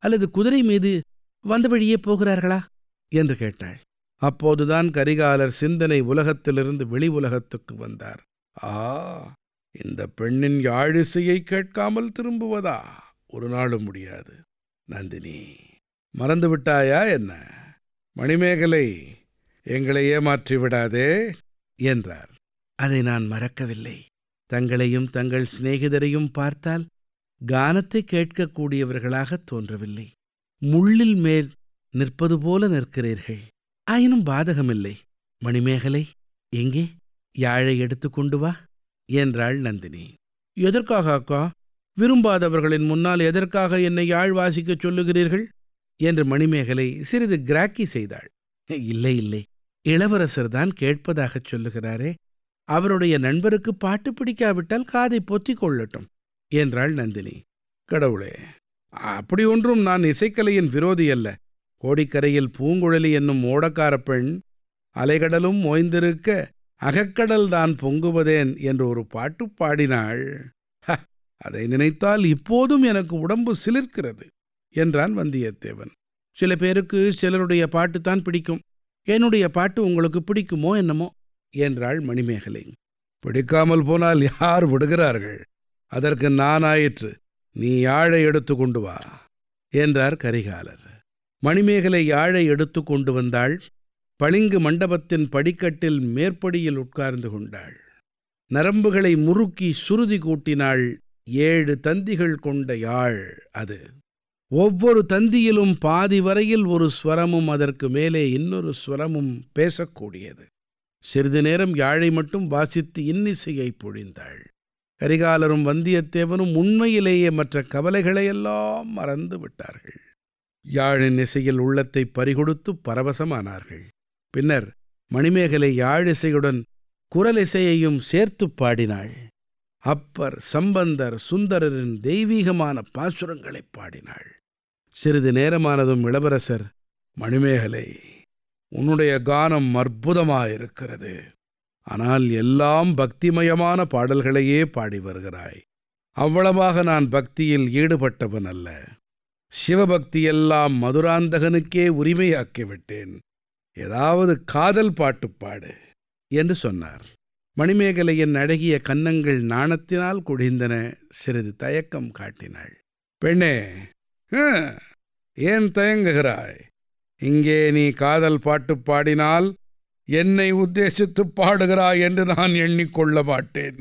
அல்லது குதிரை மீது வந்த வழியே போகிறார்களா என்று கேட்டாள் அப்போதுதான் கரிகாலர் சிந்தனை உலகத்திலிருந்து வெளி உலகத்துக்கு வந்தார் ஆ இந்த பெண்ணின் யாழிசையை கேட்காமல் திரும்புவதா ஒரு நாளும் முடியாது நந்தினி மறந்து விட்டாயா என்ன மணிமேகலை எங்களை ஏமாற்றி விடாதே என்றார் அதை நான் மறக்கவில்லை தங்களையும் தங்கள் சிநேகிதரையும் பார்த்தால் கானத்தை கேட்கக்கூடியவர்களாக தோன்றவில்லை முள்ளில் மேல் நிற்பது போல நிற்கிறீர்கள் ஆயினும் பாதகமில்லை மணிமேகலை எங்கே யாழை எடுத்துக்கொண்டு வா என்றாள் நந்தினி எதற்காக அக்கா விரும்பாதவர்களின் முன்னால் எதற்காக என்னை யாழ் வாசிக்கச் சொல்லுகிறீர்கள் என்று மணிமேகலை சிறிது கிராக்கி செய்தாள் இல்லை இல்லை இளவரசர் தான் கேட்பதாகச் சொல்லுகிறாரே அவருடைய நண்பருக்கு பாட்டு பிடிக்காவிட்டால் காதை பொத்திக் கொள்ளட்டும் என்றாள் நந்தினி கடவுளே அப்படி ஒன்றும் நான் இசைக்கலையின் விரோதி அல்ல கோடிக்கரையில் பூங்குழலி என்னும் ஓடக்கார பெண் அலைகடலும் ஓய்ந்திருக்க அகக்கடல் தான் பொங்குவதேன் என்று ஒரு பாட்டு பாடினாள் "ஹ, அதை நினைத்தால் இப்போதும் எனக்கு உடம்பு சிலிர்க்கிறது என்றான் வந்தியத்தேவன் சில பேருக்கு சிலருடைய பாட்டுத்தான் பிடிக்கும் என்னுடைய பாட்டு உங்களுக்கு பிடிக்குமோ என்னமோ என்றாள் மணிமேகலை பிடிக்காமல் போனால் யார் விடுகிறார்கள் அதற்கு நான் ஆயிற்று நீ யாழை எடுத்து கொண்டு வா என்றார் கரிகாலர் மணிமேகலை யாழை எடுத்து கொண்டு வந்தாள் பளிங்கு மண்டபத்தின் படிக்கட்டில் மேற்படியில் உட்கார்ந்து கொண்டாள் நரம்புகளை முறுக்கி சுருதி கூட்டினாள் ஏழு தந்திகள் கொண்ட யாழ் அது ஒவ்வொரு தந்தியிலும் பாதி வரையில் ஒரு ஸ்வரமும் அதற்கு மேலே இன்னொரு ஸ்வரமும் பேசக்கூடியது சிறிது நேரம் யாழை மட்டும் வாசித்து இன்னிசையை பொழிந்தாள் கரிகாலரும் வந்தியத்தேவனும் உண்மையிலேயே மற்ற கவலைகளையெல்லாம் மறந்து விட்டார்கள் யாழின் இசையில் உள்ளத்தை பறிகொடுத்து பரவசமானார்கள் பின்னர் மணிமேகலை யாழிசையுடன் குரலிசையையும் சேர்த்துப் பாடினாள் அப்பர் சம்பந்தர் சுந்தரரின் தெய்வீகமான பாசுரங்களைப் பாடினாள் சிறிது நேரமானதும் இளவரசர் மணிமேகலை உன்னுடைய கானம் அற்புதமாயிருக்கிறது ஆனால் எல்லாம் பக்திமயமான பாடல்களையே பாடி வருகிறாய் அவ்வளவாக நான் பக்தியில் ஈடுபட்டவன் அல்ல சிவபக்தியெல்லாம் மதுராந்தகனுக்கே உரிமையாக்கிவிட்டேன் ஏதாவது காதல் பாட்டு பாடு என்று சொன்னார் மணிமேகலையின் அழகிய கன்னங்கள் நாணத்தினால் குழிந்தன சிறிது தயக்கம் காட்டினாள் பெண்ணே ஹம், ஏன் தயங்குகிறாய் இங்கே நீ காதல் பாட்டு பாடினால் என்னை உத்தேசித்து பாடுகிறாய் என்று நான் எண்ணிக்கொள்ள மாட்டேன்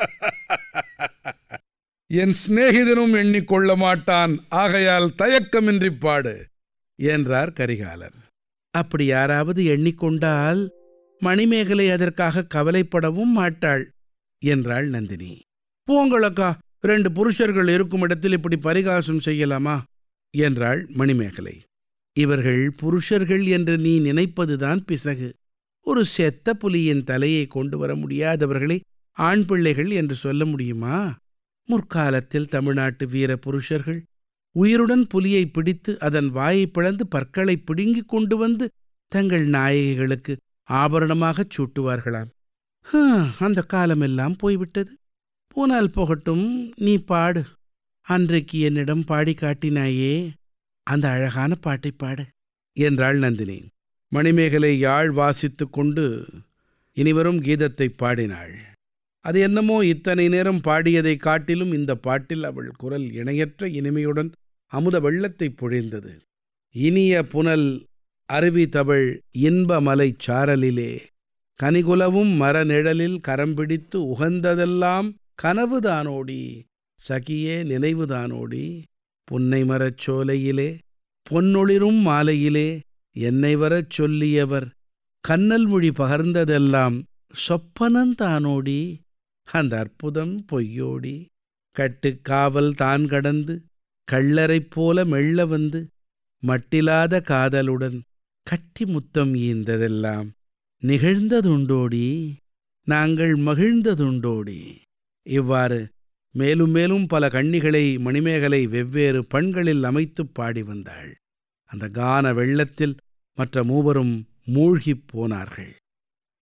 என் சிநேகிதனும் எண்ணிக்கொள்ள மாட்டான் ஆகையால் தயக்கமின்றி பாடு என்றார் கரிகாலர் அப்படி யாராவது எண்ணிக்கொண்டால் மணிமேகலை அதற்காக கவலைப்படவும் மாட்டாள் என்றாள் நந்தினி போங்களக்கா ரெண்டு புருஷர்கள் இருக்கும் இடத்தில் இப்படி பரிகாசம் செய்யலாமா என்றாள் மணிமேகலை இவர்கள் புருஷர்கள் என்று நீ நினைப்பதுதான் பிசகு ஒரு செத்த புலியின் தலையை கொண்டு வர முடியாதவர்களை ஆண் பிள்ளைகள் என்று சொல்ல முடியுமா முற்காலத்தில் தமிழ்நாட்டு வீர புருஷர்கள் உயிருடன் புலியை பிடித்து அதன் வாயை பிளந்து பற்களை பிடுங்கிக் கொண்டு வந்து தங்கள் நாயகிகளுக்கு ஆபரணமாகச் சூட்டுவார்களாம் ஹம், அந்த காலமெல்லாம் போய்விட்டது போனால் போகட்டும் நீ பாடு அன்றைக்கு என்னிடம் பாடி காட்டினாயே அந்த அழகான பாட்டைப் பாடு என்றாள் நந்தினி மணிமேகலை யாழ் வாசித்துக் கொண்டு இனிவரும் கீதத்தைப் பாடினாள் அது என்னமோ இத்தனை நேரம் பாடியதைக் காட்டிலும் இந்த பாட்டில் அவள் குரல் இணையற்ற இனிமையுடன் அமுத வெள்ளத்தைப் பொழிந்தது இனிய புனல் அருவி தவழ் இன்ப மலைச் சாரலிலே கனிகுலவும் மரநிழலில் கரம்பிடித்து உகந்ததெல்லாம் கனவுதானோடி சகியே நினைவுதானோடி புன்னை மரச் சோலையிலே பொன்னொளிரும் மாலையிலே என்னை வரச் சொல்லியவர் கண்ணல் மொழி பகர்ந்ததெல்லாம் சொப்பனந்தானோடி அந்த அற்புதம் பொய்யோடி கட்டுக்காவல் தான் கடந்து கள்ளரைப் போல மெல்ல வந்து மட்டிலாத காதலுடன் கட்டி முத்தம் ஈந்ததெல்லாம் நிகழ்ந்ததுண்டோடி நாங்கள் மகிழ்ந்ததுண்டோடி இவ்வாறு மேலும் மேலும் பல கண்ணிகளை மணிமேகலை வெவ்வேறு பண்களில் அமைத்துப் பாடி வந்தாள் அந்த கான வெள்ளத்தில் மற்ற மூவரும் மூழ்கிப் போனார்கள்